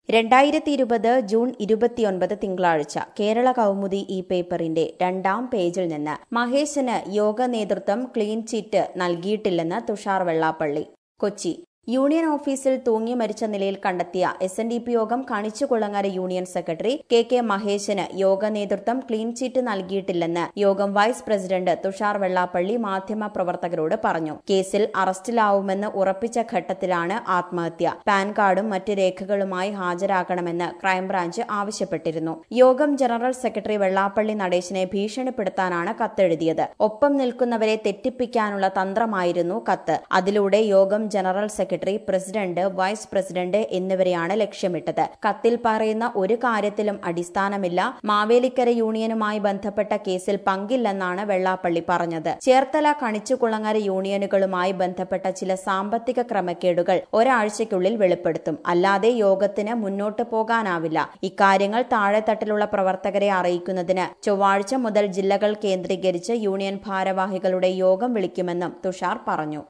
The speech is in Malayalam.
രണ്ടായിരത്തി ഇരുപത് ജൂൺ ഇരുപത്തിയൊൻപത് തിങ്കളാഴ്ച കേരള കൗമുദി ഈ പേപ്പറിന്റെ രണ്ടാം പേജിൽ നിന്ന് മഹേശന് യോഗ നേതൃത്വം ക്ലീൻ ചിറ്റ് നൽകിയിട്ടില്ലെന്ന് തുഷാർ വെള്ളാപ്പള്ളി കൊച്ചി യൂണിയൻ ഓഫീസിൽ തൂങ്ങി മരിച്ച നിലയിൽ കണ്ടെത്തിയ S N D P Yogam Kanichukulangara union secretary K K മഹേശന് യോഗ നേതൃത്വം ക്ലീൻ ചിറ്റ് നൽകിയിട്ടില്ലെന്ന് യോഗം വൈസ് പ്രസിഡന്റ് തുഷാർ വെള്ളാപ്പള്ളി മാധ്യമ പ്രവർത്തകരോട് പറഞ്ഞു കേസിൽ അറസ്റ്റിലാവുമെന്ന് ഉറപ്പിച്ച ഘട്ടത്തിലാണ് ആത്മഹത്യ പാൻ കാർഡും മറ്റ് രേഖകളുമായി ഹാജരാക്കണമെന്ന് ക്രൈംബ്രാഞ്ച് ആവശ്യപ്പെട്ടിരുന്നു യോഗം ജനറൽ സെക്രട്ടറി വെള്ളാപ്പള്ളി നടേശനെ ഭീഷണിപ്പെടുത്താനാണ് കത്തെഴുതിയത് ഒപ്പം നിൽക്കുന്നവരെ തെറ്റിപ്പിക്കാനുള്ള തന്ത്രമായിരുന്നു കത്ത് അതിലൂടെ Yogam general secretary president vice president എന്നിവരെയാണ് ലക്ഷ്യമിട്ടത് കത്തിൽ പറയുന്ന ഒരു കാര്യത്തിലും അടിസ്ഥാനമില്ല മാവേലിക്കര യൂണിയനുമായി ബന്ധപ്പെട്ട കേസിൽ പങ്കില്ലെന്നാണ് വെള്ളാപ്പള്ളി പറഞ്ഞത് ചേർത്തല കണിച്ചുകുളങ്ങര യൂണിയനുകളുമായി ബന്ധപ്പെട്ട ചില സാമ്പത്തിക ക്രമക്കേടുകൾ ഒരാഴ്ചയ്ക്കുള്ളിൽ വെളിപ്പെടുത്തും അല്ലാതെ യോഗത്തിന് മുന്നോട്ട് പോകാനാവില്ല ഇക്കാര്യങ്ങൾ താഴെത്തട്ടിലുള്ള പ്രവർത്തകരെ അറിയിക്കുന്നതിന് ചൊവ്വാഴ്ച മുതൽ ജില്ലകൾ കേന്ദ്രീകരിച്ച് യൂണിയൻ ഭാരവാഹികളുടെ യോഗം വിളിക്കുമെന്നും തുഷാർ പറഞ്ഞു